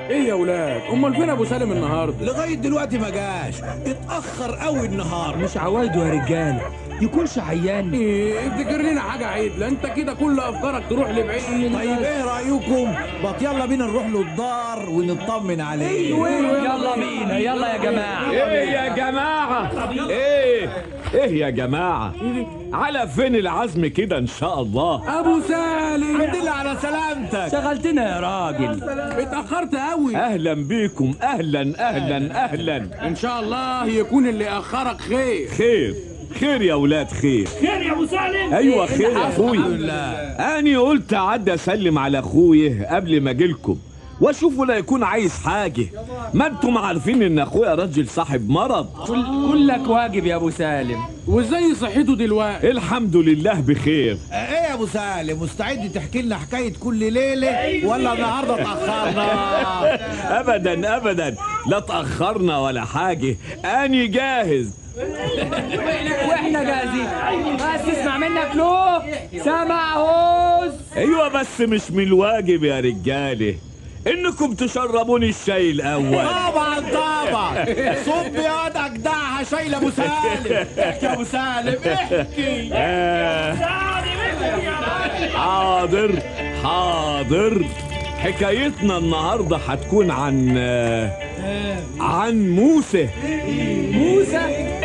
ايه يا ولاد امال فين ابو سالم النهارده لغايه دلوقتي ما جاش اتاخر قوي النهار مش عوايده يا رجاله يكونش عيان ايه افتكر لنا حاجه عدله انت كده كل افكارك تروح لبعيد طيب ايه رايكم بط يلا بينا نروح له الدار ونطمن عليه يلا بينا يلا يا جماعه ايه يا جماعة ايه ايه يا جماعة على فين العزم كده ان شاء الله ابو سالم الحمد لله على سلامتك شغلتنا يا راجل اتاخرت قوي اهلا بيكم اهلا اهلا اهلا ان شاء الله يكون اللي اخرك خير خير خير يا ولاد خير خير يا ابو سالم ايوه خير يا اخويا لله اني قلت اعدي اسلم على اخويا قبل ما اجيلكم واشوفه لا يكون عايز حاجه ما انتم عارفين ان اخويا راجل صاحب مرض كل كلك واجب يا ابو سالم وازاي صحته دلوقتي الحمد لله بخير ايه يا ابو سالم مستعد تحكي لنا حكايه كل ليله ولا النهارده اتاخرنا ابدا ابدا لا تاخرنا ولا حاجه اني جاهز واحنا جاهزين بس تسمع منك له سمع هوز ايوه بس مش من الواجب يا رجاله انكم تشربوني الشاي الاول طبعا طبعا صب يا واد اجدعها شايله ابو سالم احكي يا ابو سالم احكي آه حاضر حاضر حكايتنا النهارده هتكون عن آه، عن موسى موسى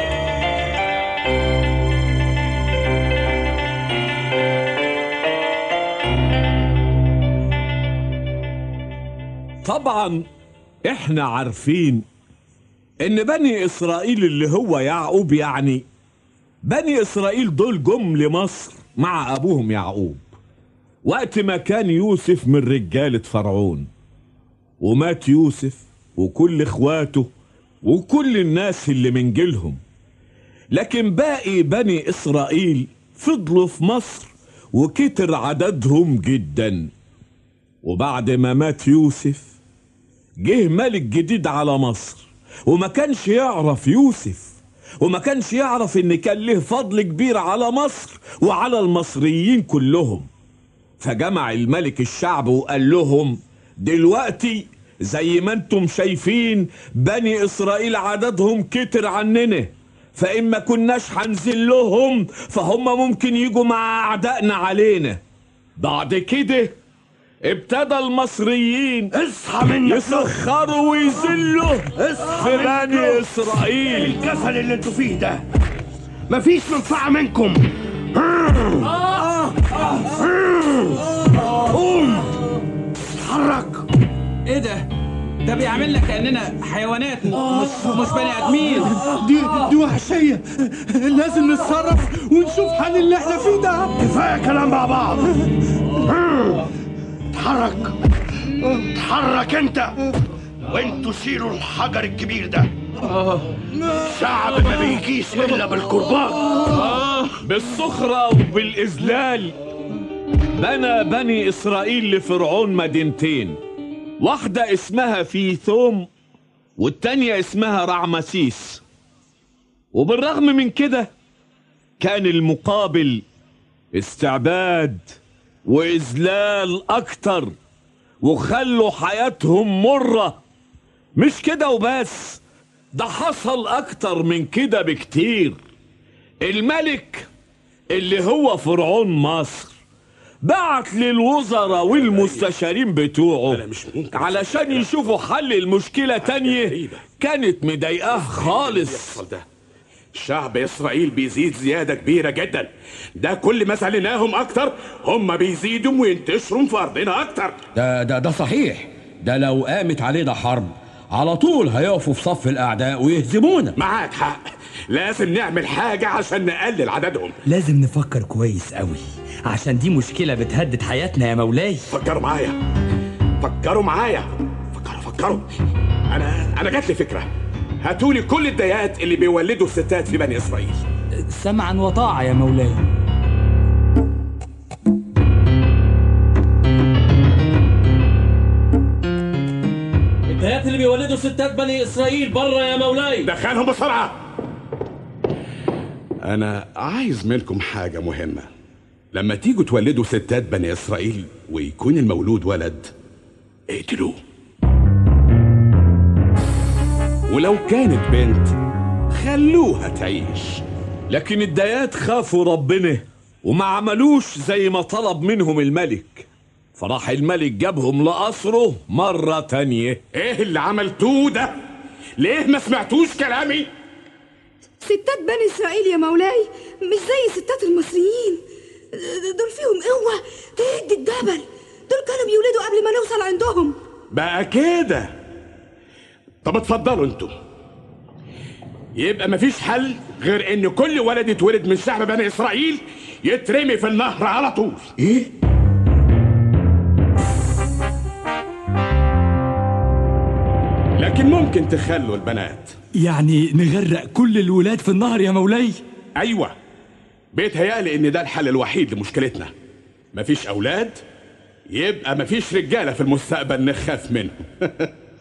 طبعا احنا عارفين ان بني اسرائيل اللي هو يعقوب يعني بني اسرائيل دول جم لمصر مع ابوهم يعقوب وقت ما كان يوسف من رجالة فرعون ومات يوسف وكل اخواته وكل الناس اللي من جيلهم لكن باقي بني اسرائيل فضلوا في مصر وكتر عددهم جدا وبعد ما مات يوسف جه ملك جديد على مصر وما كانش يعرف يوسف وما كانش يعرف ان كان له فضل كبير على مصر وعلى المصريين كلهم فجمع الملك الشعب وقال لهم دلوقتي زي ما انتم شايفين بني اسرائيل عددهم كتر عننا فإن ما كناش هنزل لهم فهم ممكن يجوا مع أعدائنا علينا بعد كده ابتدى المصريين اصحى منك يسخروا ويذلوا اصحى في منك بني إسرائيل الكسل اللي انتوا فيه ده مفيش منفعة منكم قوم اتحرك ايه ده ده بيعملنا كاننا حيوانات م- مش مش بني ادمين دي دي وحشية لازم نتصرف ونشوف حل اللي احنا فيه ده كفاية كلام مع بعض اتحرك اتحرك انت وانتوا شيلوا الحجر الكبير ده الشعب ما بيجيش الا بالقربان بالسخرة وبالإذلال بنى بني إسرائيل لفرعون مدينتين واحدة اسمها فيثوم والتانية اسمها رعمسيس وبالرغم من كده كان المقابل استعباد وإذلال أكتر وخلوا حياتهم مرة مش كده وبس ده حصل أكتر من كده بكتير الملك اللي هو فرعون مصر بعت للوزراء والمستشارين بتوعه علشان يشوفوا حل المشكلة تانية كانت مضايقاه خالص ده شعب اسرائيل بيزيد زياده كبيره جدا ده كل ما سالناهم اكتر هم بيزيدوا وينتشروا في ارضنا اكتر ده ده ده صحيح ده لو قامت علينا حرب على طول هيقفوا في صف الأعداء ويهزمونا معاك حق لازم نعمل حاجه عشان نقلل عددهم لازم نفكر كويس قوي عشان دي مشكله بتهدد حياتنا يا مولاي فكروا معايا فكروا معايا فكروا فكروا انا انا جات لي فكره هاتولي كل الديات اللي بيولدوا الستات في بني اسرائيل سمعا وطاعه يا مولاي الدهيات اللي بيولدوا ستات بني اسرائيل بره يا مولاي دخلهم بسرعه انا عايز منكم حاجه مهمه لما تيجوا تولدوا ستات بني اسرائيل ويكون المولود ولد اقتلوه ولو كانت بنت خلوها تعيش لكن الديات خافوا ربنا وما عملوش زي ما طلب منهم الملك فراح الملك جابهم لقصره مرة تانية ايه اللي عملتوه ده ليه ما سمعتوش كلامي ستات بني إسرائيل يا مولاي مش زي ستات المصريين دول فيهم قوة تهد الجبل دول كانوا بيولدوا قبل ما نوصل عندهم بقى كده طب اتفضلوا انتوا يبقى مفيش حل غير ان كل ولد يتولد من شعب بني اسرائيل يترمي في النهر على طول ايه لكن ممكن تخلوا البنات يعني نغرق كل الولاد في النهر يا مولاي ايوه بيتهيألي ان ده الحل الوحيد لمشكلتنا مفيش اولاد يبقى مفيش رجاله في المستقبل نخاف منهم